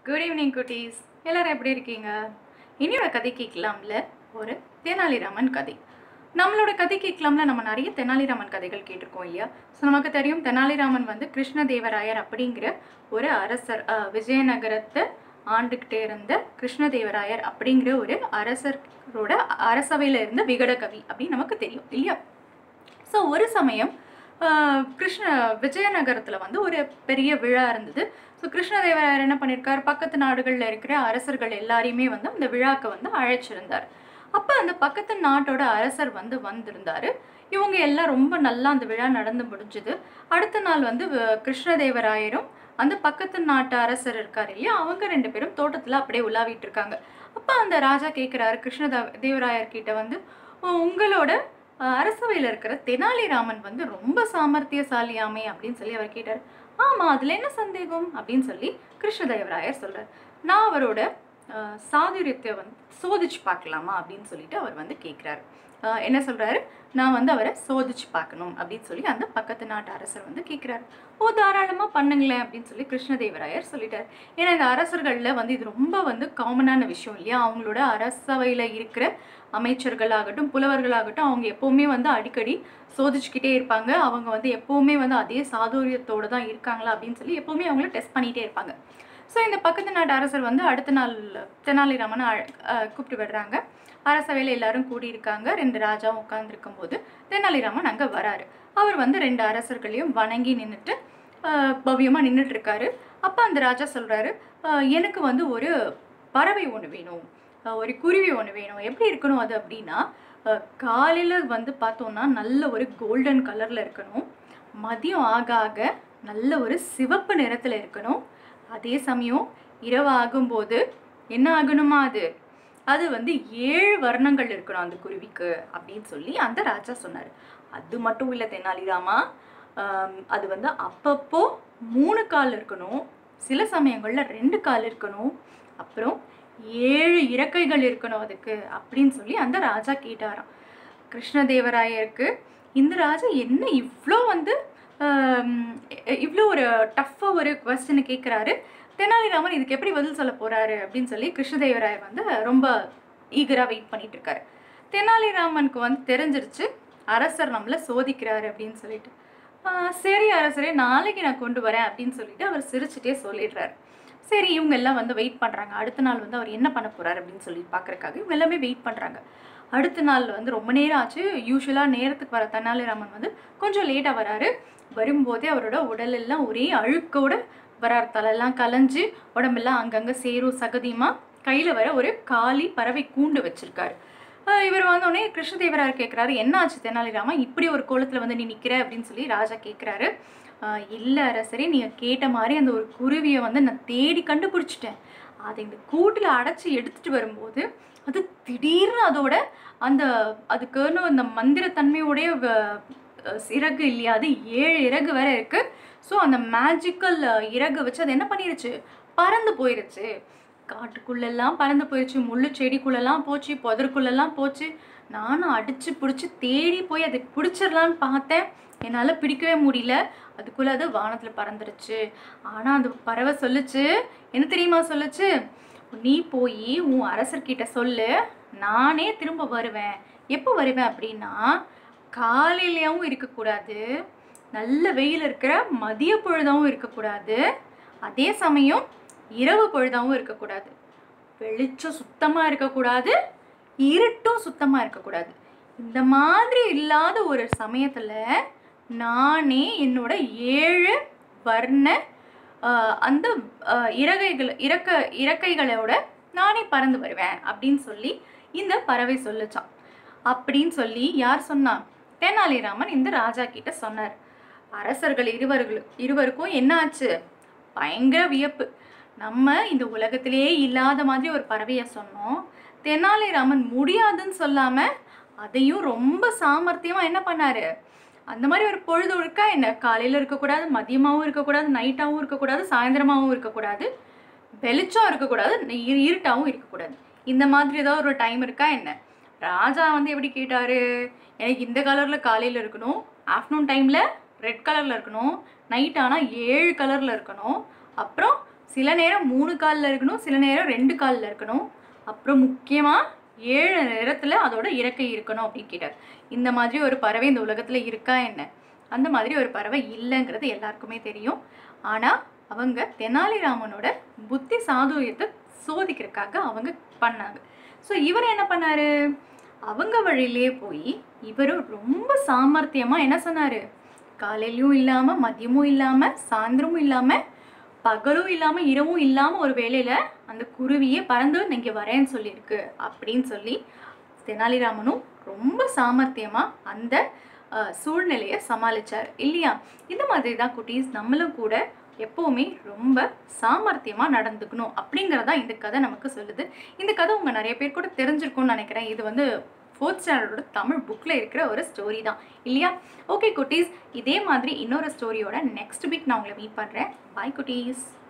good evening குட்டீஸ் எல்லாரும் எப்படி இருக்கீங்க இன்னியோட கதை கேட்கலாம்ல ஒரு தெனாலிராமன் கதை நம்மளோட கதை கேட்கலாம்ல நம்ம நிறைய தெனாலிராமன் கதைகள் கேட்டிருக்கோம் இல்லையா ஸோ நமக்கு தெரியும் தெனாலிராமன் வந்து கிருஷ்ணதேவராயர் அப்படிங்கிற ஒரு அரசர் அஹ், விஜயநகரத்தை ஆண்டுக்கிட்டே இருந்த கிருஷ்ணதேவராயர் அப்படிங்கிற ஒரு அரசரோட அரசவையில் இருந்த விகட கவி அப்படின்னு நமக்கு தெரியும் இல்லையா ஸோ ஒரு சமயம் ஆஹ், கிருஷ்ண விஜயநகரத்தில் வந்து ஒரு பெரிய விழா இருந்தது ஸோ கிருஷ்ணதேவராயர் என்ன பண்ணியிருக்கார் பக்கத்து நாடுகளில் இருக்கிற அரசர்கள் எல்லாரையுமே வந்து அந்த விழாக்கு வந்து அழைச்சிருந்தார் அப்போ அந்த பக்கத்து நாட்டோட அரசர் வந்து வந்திருந்தார் இவங்க எல்லாம் ரொம்ப நல்லா அந்த விழா நடந்து முடிஞ்சுது அடுத்த நாள் வந்து வ- கிருஷ்ணதேவராயரும் அந்த பக்கத்து நாட்டு அரசர் இருக்கார் இல்லையா அவங்க ரெண்டு பேரும் தோட்டத்தில் அப்படியே உலாவிட்டு இருக்காங்க அப்போ அந்த ராஜா கேட்குறாரு கிருஷ்ண தேவராயர் கிட்ட வந்து "ஓ, உங்களோட அஹ், அரசவையில் இருக்கிற தெனாலிராமன் வந்து ரொம்ப சாமர்த்தியசாலியாமே அப்படின்னு சொல்லி அவர் கேட்டார் ஆமாம் அதில் என்ன சந்தேகம் அப்படின்னு சொல்லி கிருஷ்ணதேவராயர் சொல்கிறார் நான் அவரோட அஹ், சாதுரியத்தை வந்து சோதிச்சு பார்க்கலாமா அப்படின்னு சொல்லிட்டு அவர் வந்து கேட்குறாரு என்ன சொல்கிறாரு நான் வந்து அவரை சோதிச்சு பார்க்கணும் அப்படின்னு சொல்லி அந்த பக்கத்து நாட்டு அரசர் வந்து கேட்குறாரு ஓ தாராளமாக பண்ணுங்களேன் அப்படின்னு சொல்லி கிருஷ்ணதேவராயர் சொல்லிட்டார் ஏன்னா இந்த அரசர்களில் வந்து இது ரொம்ப வந்து காமனான விஷயம் இல்லையா அவங்களோட அரசவையில் இருக்கிற அமைச்சர்களாகட்டும் புலவர்களாகட்டும் அவங்க எப்போவுமே வந்து அடிக்கடி சோதிச்சுக்கிட்டே இருப்பாங்க அவங்க வந்து எப்போவுமே வந்து அதே சாதுரியத்தோடு தான் இருக்காங்களா அப்படின்னு சொல்லி எப்போவுமே அவங்கள டெஸ்ட் பண்ணிகிட்டே இருப்பாங்க ஸோ இந்த பக்கத்து நாட்டு அரசர் வந்து அடுத்த நாள் தெனாலிராமனை அழ- அஹ் கூப்பிட்டு விடுறாங்க அரசவையில் எல்லாரும் கூடியிருக்காங்க ரெண்டு ராஜாவும் உட்காந்துருக்கும் போது தெனாலிராமன் அங்கே வராரு அவர் வந்து ரெண்டு அரசர்களையும் வணங்கி நின்றுட்டு பவ்யமாக நின்றுட்டு இருக்காரு அப்போ அந்த ராஜா சொல்கிறாரு எனக்கு வந்து ஒரு பறவை ஒன்று வேணும் அஹ் ஒரு குருவி ஒன்று வேணும் எப்படி இருக்கணும் அது அப்படின்னா காலையில் வந்து பார்த்தோன்னா நல்ல ஒரு கோல்டன் கலரில் இருக்கணும் மதியம் ஆக ஆக நல்ல ஒரு சிவப்பு நிறத்தில் இருக்கணும் அதே சமயம் இரவு ஆகும்போது என்ன ஆகணுமா அது அது வந்து ஏழு வர்ணங்கள் இருக்கணும் அந்த குருவிக்கு அப்படின்னு சொல்லி அந்த ராஜா சொன்னார் அது மட்டும் இல்லை தெனாலிராமா ஆம், அது வந்து அப்பப்போ மூணு கால் இருக்கணும் சில சமயங்களில் ரெண்டு கால் இருக்கணும் அப்புறம் ஏழு இறக்கைகள் இருக்கணும் அதுக்கு அப்படின்னு சொல்லி அந்த ராஜா கேட்டாராம் கிருஷ்ணதேவராயருக்கு இந்த ராஜா என்ன இவ்வளோ வந்து இவ்வளோ ஒரு டஃப்பாக ஒரு கொஸ்டினை கேட்குறாரு தெனாலிராமன் இதுக்கு எப்படி பதில் சொல்ல போறாரு அப்படின்னு சொல்லி கிருஷ்ணதேவராயர் வந்து ரொம்ப ஈகராக வெயிட் பண்ணிட்டு இருக்காரு தெனாலிராமனுக்கு வந்து தெரிஞ்சிருச்சு அரசர் நம்மளை சோதிக்கிறாரு அப்படின்னு சொல்லிட்டு "ஆஹ், சரி அரசரே நாளைக்கு நான் கொண்டு வரேன் அப்படின்னு சொல்லிட்டு அவர் சிரிச்சுட்டே சொல்லிடுறாரு சரி இவங்க எல்லாம் வந்து வெயிட் பண்ணுறாங்க அடுத்த நாள் வந்து அவர் என்ன பண்ண போறாரு அப்படின்னு சொல்லி பார்க்கறக்காக இவங்க எல்லாமே வெயிட் பண்ணுறாங்க அடுத்த நாள் வந்து ரொம்ப நேரம் ஆச்சு யூஸ்வலாக நேரத்துக்கு வர தெனாலிராமன் வந்து கொஞ்சம் லேட்டாக வராரு வரும்போதே அவரோட உடல் எல்லாம் ஒரே அழுக்கோட வரார் தலையெல்லாம் கலைஞ்சு உடம்பெல்லாம் அங்கங்கே சேரும் சகதியுமா கையில் வர ஒரு காளி பறவை கூண்டு வச்சிருக்காரு ஆஹ் இவர் வந்தோடனே கிருஷ்ணதேவராயர் கேட்குறாரு என்ன ஆச்சு தெனாலிராமா இப்படி ஒரு கோலத்தில் வந்து நீ நிற்கிற அப்படின்னு சொல்லி ராஜா கேட்குறாரு இல்லை அரசரே நீங்கள் கேட்ட மாதிரி அந்த ஒரு குருவியை வந்து நான் தேடி கண்டுபிடிச்சிட்டேன் அதை இந்த கூட்டில் அடைச்சி எடுத்துட்டு வரும்போது அது திடீர்னு அதோட அந்த அதுக்குன்னு அந்த மந்திரத்தன்மையோடைய வ- அஹ் இறகு இல்லையா அது ஏழு இறகு வேற இருக்கு ஸோ அந்த மேஜிக்கல் இறகு வச்சு அது என்ன பண்ணிருச்சு பறந்து போயிருச்சு காட்டுக்குள்ளெல்லாம் பறந்து போயிடுச்சு முள்ளு செடிக்குள்ளெல்லாம் போச்சு புதருக்குள்ளெல்லாம் போச்சு நானும் அடிச்சு பிடிச்சி தேடி போய் அதை பிடிச்சிடலான்னு பார்த்தேன் என்னால் பிடிக்கவே முடியல அதுக்குள்ளே அது வானத்தில் பறந்துருச்சு ஆனால் அந்த பறவை சொல்லுச்சு என்ன தெரியுமா சொல்லுச்சு நீ போய் உன் அரசர்கிட்ட சொல்லு நானே திரும்ப வருவேன் எப்போ வருவேன் அப்படின்னா காலையிலயும் இருக்கக்கூடாது நல்ல வெயில் இருக்கிற மதிய பொழுதாவும் இருக்கக்கூடாது அதே சமயம் இரவு பொழுதாவும் இருக்கக்கூடாது வெளிச்சம் சுத்தமாக இருக்கக்கூடாது இருட்டும் சுத்தமாக இருக்கக்கூடாது இந்த மாதிரி இல்லாத ஒரு சமயத்தில் நானே என்னோட ஏழு வர்ண ஆஹ், அந்த ஆஹ், இறகைகள் இறக்க இறக்கைகளோட நானே பறந்து வருவேன் அப்படின்னு சொல்லி இந்த பறவை சொல்லுச்சான் அப்படின்னு சொல்லி யார் சொன்னா தெனாலிராமன் இந்த ராஜா கிட்ட சொன்னார் அரசர்கள் இருவர்கள் இருவருக்கும் என்ன ஆச்சு பயங்கர வியப்பு நம்ம இந்த உலகத்திலேயே இல்லாத மாதிரி ஒரு பறவையை சொன்னோம் தெனாலிராமன் முடியாதுன்னு சொல்லாம அதையும் ரொம்ப சாமர்த்தியமா என்ன பண்ணாரு அந்த மாதிரி ஒரு பொழுது இருக்கா என்ன காலையில இருக்கக்கூடாது மதியமாவும் இருக்கக்கூடாது நைட்டாவும் இருக்கக்கூடாது சாயந்தரமாவும் இருக்கக்கூடாது வெளிச்சம் இருக்கக்கூடாது இரு- இருட்டாவும் இருக்கக்கூடாது இந்த மாதிரி ஏதாவது ஒரு டைம் இருக்கா என்ன ராஜா வந்து எப்படி கேட்டாரு எனக்கு இந்த கலரில் காலையில் இருக்கணும் ஆஃப்டர்நூன் டைமில் ரெட் கலரில் இருக்கணும் நைட் ஆனால் ஏழு கலரில் இருக்கணும் அப்புறம் சில நேரம் மூணு காலில் இருக்கணும் சில நேரம் ரெண்டு காலில் இருக்கணும் அப்புறம் முக்கியமாக ஏழு நேரத்தில் அதோட இறக்கை இருக்கணும் அப்படின்னு கேட்டார் இந்த மாதிரி ஒரு பறவை இந்த உலகத்தில் இருக்கா என்ன அந்த மாதிரி ஒரு பறவை இல்லைங்கிறது எல்லாருக்குமே தெரியும் ஆனால் அவங்க தெனாலிராமனோட புத்தி சாதுரியத்தை சோதிக்கிறதுக்காக அவங்க பண்ணாங்க ஸோ இவர் என்ன பண்ணாரு அவங்க வழியிலே போய் இவரும் ரொம்ப சாமர்த்தியமாக என்ன சொன்னார் காலையிலையும் இல்லாமல் மதியமும் இல்லாமல் சாயந்தரமும் இல்லாமல் பகலும் இல்லாமல் இரவும் இல்லாமல் ஒரு வேளையில் அந்த குருவியே பறந்து இங்கே வரேன்னு சொல்லியிருக்கு அப்படின்னு சொல்லி தெனாலிராமனும் ரொம்ப சாமர்த்தியமாக அந்த அஹ், சூழ்நிலையை சமாளிச்சார் இல்லையா இந்த மாதிரி தான் குட்டீஸ் நம்மளும் கூட எப்போவுமே ரொம்ப சாமர்த்தியமாக நடந்துக்கணும் அப்படிங்கிறதா இந்த கதை நமக்கு சொல்லுது இந்த கதை உங்கள் நிறைய பேர் கூட தெரிஞ்சிருக்கும்னு நினைக்கிறேன் இது வந்து ஃபோர்த் ஸ்டாண்டர்டோட தமிழ் புக்கில் இருக்கிற ஒரு ஸ்டோரி தான் இல்லையா ஓகே குட்டீஸ் இதே மாதிரி இன்னொரு ஸ்டோரியோட நெக்ஸ்ட் வீக் நான் உங்களை மீட் பண்ணுறேன் பாய் குட்டீஸ்